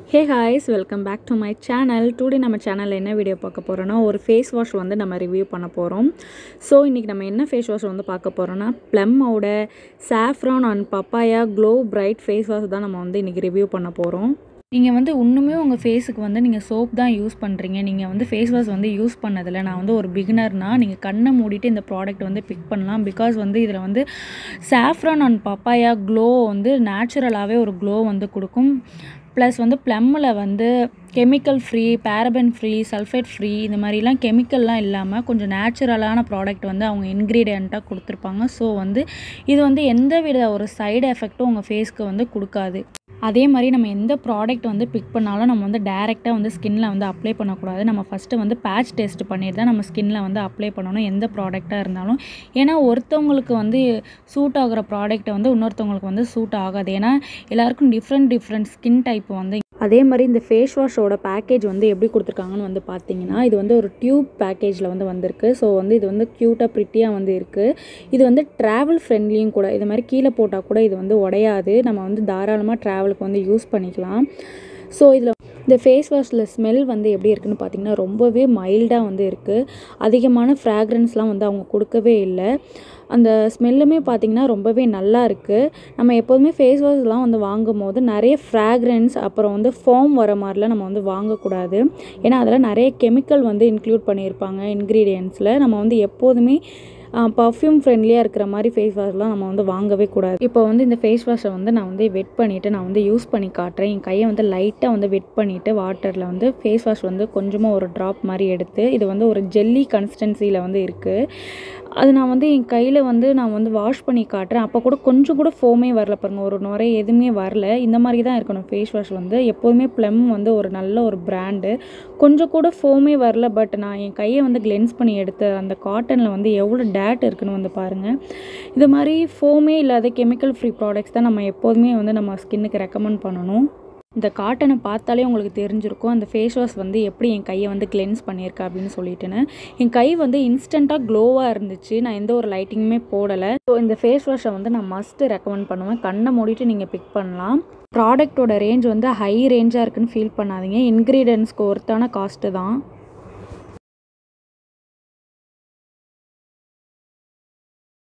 hey hi's welcome back to my channel today நம்ம சேனலில் என்ன வீடியோ பார்க்க போகிறோன்னா ஒரு ஃபேஸ் வாஷ் வந்து நம்ம ரிவ்யூ பண்ண போகிறோம் ஸோ இன்றைக்கி நம்ம என்ன ஃபேஸ் வாஷ் வந்து பார்க்க போகிறோன்னா ப்ளம்மோட saffron and papaya glow bright face wash தான் நம்ம வந்து இன்றைக்கி ரிவ்யூ பண்ண போகிறோம் நீங்கள் வந்து இன்னுமே உங்கள் ஃபேஸுக்கு வந்து நீங்கள் சோப் தான் யூஸ் பண்ணுறீங்க நீங்கள் வந்து ஃபேஸ் வாஷ் வந்து யூஸ் பண்ணதில்லை நான் வந்து ஒரு பிகினர்னால் நீங்கள் கண்ணை மூடிட்டு இந்த ப்ராடக்ட் வந்து பிக் பண்ணலாம் பிகாஸ் வந்து இதில் வந்து சாஃப்ரான் அண்ட் பப்பாயா க்ளோ வந்து நேச்சுரலாகவே ஒரு க்ளோ வந்து கொடுக்கும் ப்ளஸ் வந்து ப்ளம்மில் வந்து chemical free paraben free sulphate free இந்த மாதிரிலாம் கெமிக்கல்லாம் இல்லாமல் கொஞ்சம் நேச்சுரலான ப்ராடக்ட் வந்து அவங்க இன்க்ரீடியண்ட்டாக கொடுத்துருப்பாங்க ஸோ வந்து இது வந்து எந்த வித ஒரு சைடு எஃபெக்ட்டும் உங்கள் ஃபேஸ்க்கு வந்து கொடுக்காது அதே மாதிரி நம்ம எந்த ப்ராடக்ட் வந்து பிக் பண்ணாலும் நம்ம வந்து டேரெக்டாக வந்து ஸ்கின்ல வந்து அப்ளை பண்ணக்கூடாது நம்ம ஃபஸ்ட்டு வந்து பேட்ச் டெஸ்ட் பண்ணிட்டு தான் நம்ம ஸ்கின்ல வந்து அப்ளை பண்ணணும் எந்த ப்ராடக்டாக இருந்தாலும் ஏன்னா ஒருத்தவங்களுக்கு வந்து சூட் ஆகிற ப்ராடக்ட்டை வந்து இன்னொருத்தவங்களுக்கு வந்து சூட் ஆகாது ஏன்னா எல்லாருக்கும் டிஃப்ரெண்ட் டிஃப்ரெண்ட் ஸ்கின் டைப் வந்து அதே மாதிரி இந்த ஃபேஸ் வாஷோட பேக்கேஜ் வந்து எப்படி கொடுத்துருக்காங்கன்னு வந்து பார்த்தீங்கன்னா இது வந்து ஒரு டியூப் பேக்கேஜில் வந்து வந்திருக்கு ஸோ வந்து இது வந்து க்யூட்டாக ப்ரிட்டியாக வந்து இருக்குது இது வந்து ட்ராவல் ஃப்ரெண்ட்லியும் கூட இது மாதிரி கீழே போட்டால் கூட இது வந்து உடையாது நம்ம வந்து தாராளமாக ட்ராவலுக்கு வந்து யூஸ் பண்ணிக்கலாம் ஸோ இதில் இந்த ஃபேஸ் வாஷில் ஸ்மெல் வந்து எப்படி இருக்குன்னு பார்த்தீங்கன்னா ரொம்பவே மைல்டாக வந்து இருக்குது அதிகமான ஃப்ராக்ரன்ஸ்லாம் வந்து அவங்க கொடுக்கவே இல்லை அந்த ஸ்மெல்லுமே பார்த்திங்கன்னா ரொம்பவே நல்லா இருக்குது நம்ம எப்போதுமே ஃபேஸ் வாஷ்லாம் வந்து வாங்கும் போது நிறைய ஃப்ராக்ரன்ஸ் அப்புறம் வந்து ஃபார்ம் வர மாதிரிலாம் நம்ம வந்து வாங்கக்கூடாது ஏன்னா அதில் நிறைய கெமிக்கல் வந்து இன்க்ளூட் பண்ணியிருப்பாங்க இன்க்ரீடியன்ஸில் நம்ம வந்து எப்போதுமே பர்ஃப்யூம் ஃப்ரெண்ட்லியாக இருக்கிற மாதிரி ஃபேஸ் வாஷ்லாம் நம்ம வந்து வாங்கவே கூடாது இப்போ வந்து இந்த ஃபேஸ் வாஷை வந்து நான் வந்து வெட் பண்ணிவிட்டு நான் வந்து யூஸ் பண்ணி காட்டுறேன் என் கையை வந்து லைட்டாக வந்து வெட் பண்ணிவிட்டு வாட்டரில் வந்து ஃபேஸ் வாஷ் வந்து கொஞ்சமாக ஒரு ட்ராப் மாதிரி எடுத்து இது வந்து ஒரு ஜெல்லி கன்சிஸ்டன்சியில் வந்து இருக்குது அது நான் வந்து என் கையில் வந்து நான் வந்து வாஷ் பண்ணி காட்டுறேன் அப்போ கூட கொஞ்சம் கூட ஃபோமே வரல பாருங்கள் ஒரு நுரை எதுவுமே வரல இந்த மாதிரி தான் இருக்கணும் ஃபேஸ் வாஷ் வந்து எப்போதுமே ப்ளம் வந்து ஒரு நல்ல ஒரு பிராண்டு கொஞ்சம் கூட ஃபோமே வரல பட் நான் என் கையை வந்து கிளென்ஸ் பண்ணி எடுத்த அந்த காட்டனில் வந்து எவ்வளோ டேட் இருக்குன்னு வந்து பாருங்கள் இது மாதிரி ஃபோமே இல்லாத கெமிக்கல் ஃப்ரீ ப்ராடக்ட்ஸ் தான் நம்ம எப்போதுமே வந்து நம்ம ஸ்கின்னுக்கு ரெக்கமெண்ட் பண்ணணும் இந்த காட்டனை பார்த்தாலே உங்களுக்கு தெரிஞ்சிருக்கும் அந்த ஃபேஸ் வாஷ் வந்து எப்படி என் கையை வந்து கிளென்ஸ் பண்ணியிருக்கா அப்படின்னு சொல்லிட்டுன்னு என் கை வந்து இன்ஸ்டண்ட்டாக க்ளோவாக இருந்துச்சு நான் எந்த ஒரு லைட்டிங்குமே போடலை ஸோ இந்த ஃபேஸ் வாஷை வந்து நான் மஸ்ட்டு ரெக்கமெண்ட் பண்ணுவேன் கண்ணை மூடிட்டு நீங்கள் பிக் பண்ணலாம் ப்ராடக்ட்டோட ரேஞ்ச் வந்து ஹை ரேஞ்சாக இருக்குன்னு ஃபீல் பண்ணாதீங்க இன்க்ரீடியன்ஸ்க்கு ஒர்த்தான காஸ்ட்டு தான்